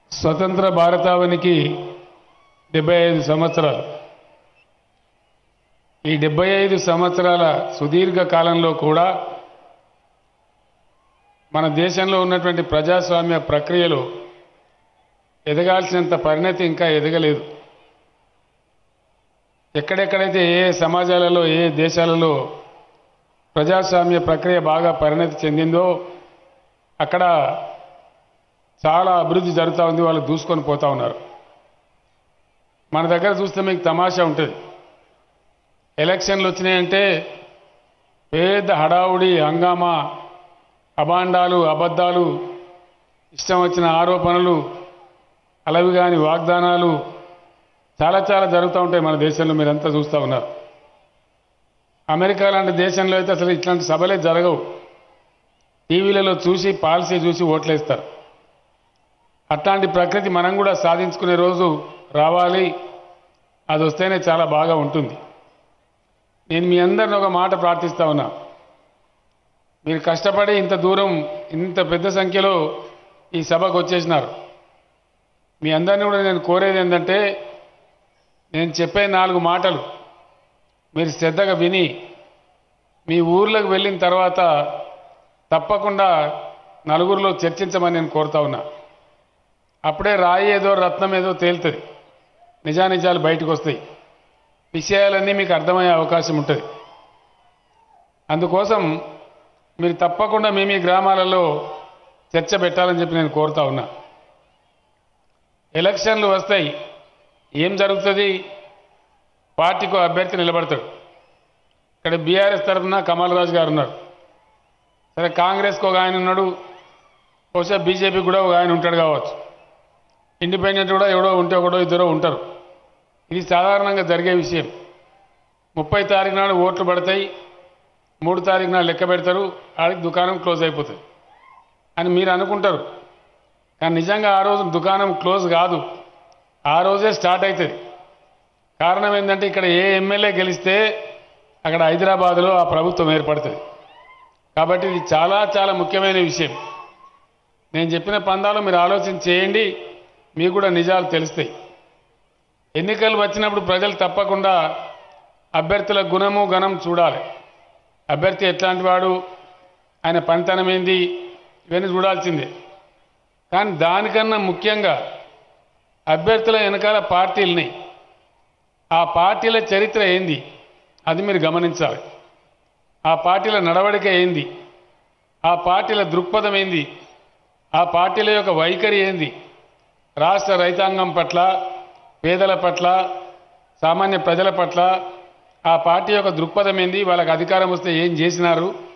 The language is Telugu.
స్వతంత్ర భారతావనికి డెబ్బై ఐదు సంవత్సరాలు ఈ డెబ్బై ఐదు సంవత్సరాల సుదీర్ఘ కాలంలో కూడా మన దేశంలో ఉన్నటువంటి ప్రజాస్వామ్య ప్రక్రియలో ఎదగాల్సినంత పరిణతి ఇంకా ఎదగలేదు ఎక్కడెక్కడైతే ఏ ఏ సమాజాలలో ఏ ఏ దేశాలలో ప్రజాస్వామ్య ప్రక్రియ బాగా పరిణతి చెందిందో అక్కడ చాలా అభివృద్ధి జరుగుతూ ఉంది వాళ్ళు దూసుకొని పోతా ఉన్నారు మన దగ్గర చూస్తే మీకు తమాషా ఉంటుంది ఎలక్షన్లు వచ్చినాయంటే పెద్ద హడావుడి హంగామా అబాండాలు అబద్ధాలు ఇష్టం వచ్చిన ఆరోపణలు అలవి కాని వాగ్దానాలు చాలా చాలా జరుగుతూ ఉంటాయి మన దేశంలో మీరంతా చూస్తూ ఉన్నారు అమెరికా లాంటి దేశంలో అయితే అసలు ఇట్లాంటి సభలే జరగవు టీవీలలో చూసి పాలసీ చూసి ఓట్లేస్తారు అట్లాంటి ప్రకృతి మనం కూడా సాధించుకునే రోజు రావాలి అది వస్తేనే చాలా బాగా ఉంటుంది నేను మీ అందరిని ఒక మాట ప్రార్థిస్తా ఉన్నా మీరు కష్టపడి ఇంత దూరం ఇంత పెద్ద సంఖ్యలో ఈ సభకు వచ్చేసినారు మీ అందరినీ కూడా నేను కోరేది ఏంటంటే నేను చెప్పే నాలుగు మాటలు మీరు శ్రద్ధగా విని మీ ఊర్లోకి వెళ్ళిన తర్వాత తప్పకుండా నలుగురిలో చర్చించమని నేను కోరుతా ఉన్నా అప్పుడే రాయి ఏదో రత్నం ఏదో తేలుతుంది నిజానిజాలు బయటకు వస్తాయి విషయాలన్నీ మీకు అర్థమయ్యే అవకాశం ఉంటుంది అందుకోసం మీరు తప్పకుండా మీ మీ గ్రామాలలో చర్చ పెట్టాలని చెప్పి నేను కోరుతా ఉన్నా ఎలక్షన్లు వస్తాయి ఏం జరుగుతుంది పార్టీకి అభ్యర్థి నిలబడతాడు ఇక్కడ బీఆర్ఎస్ తరఫున కమల్ రాజు గారు ఉన్నారు సరే కాంగ్రెస్కి ఒక ఆయన ఉన్నాడు బహుశా బీజేపీ కూడా ఒక ఆయన ఉంటాడు కావచ్చు ఇండిపెండెంట్ కూడా ఎవడో ఉంటే ఒకడో ఇద్దరో ఉంటారు ఇది సాధారణంగా జరిగే విషయం ముప్పై తారీఖు నాడు ఓట్లు పడతాయి మూడు తారీఖు నాడు లెక్క పెడతారు ఆడికి దుకాణం క్లోజ్ అయిపోతుంది అని మీరు అనుకుంటారు కానీ నిజంగా ఆ రోజు దుకాణం క్లోజ్ కాదు ఆ రోజే స్టార్ట్ అవుతుంది కారణం ఏంటంటే ఇక్కడ ఏ ఎమ్మెల్యే గెలిస్తే అక్కడ హైదరాబాద్లో ఆ ప్రభుత్వం ఏర్పడుతుంది కాబట్టి ఇది చాలా చాలా ముఖ్యమైన విషయం నేను చెప్పిన పందాలు మీరు ఆలోచన చేయండి మీకు కూడా నిజాలు తెలుస్తాయి ఎన్నికలు వచ్చినప్పుడు ప్రజలు తప్పకుండా అభ్యర్థుల గుణము గణం చూడాలి అభ్యర్థి ఎట్లాంటి వాడు ఆయన పనితనం ఏంది ఇవన్నీ చూడాల్సిందే కానీ దానికన్నా ముఖ్యంగా అభ్యర్థుల వెనకాల పార్టీలని ఆ పార్టీల చరిత్ర ఏంది అది మీరు గమనించాలి ఆ పార్టీల నడవడిక ఏంది ఆ పార్టీల దృక్పథం ఏంది ఆ పార్టీల యొక్క వైఖరి ఏంది రాష్ట్ర రైతాంగం పట్ల పేదల పట్ల సామాన్య ప్రజల పట్ల ఆ పార్టీ యొక్క దృక్పథం ఏంది వాళ్ళకి అధికారం వస్తే ఏం చేసినారు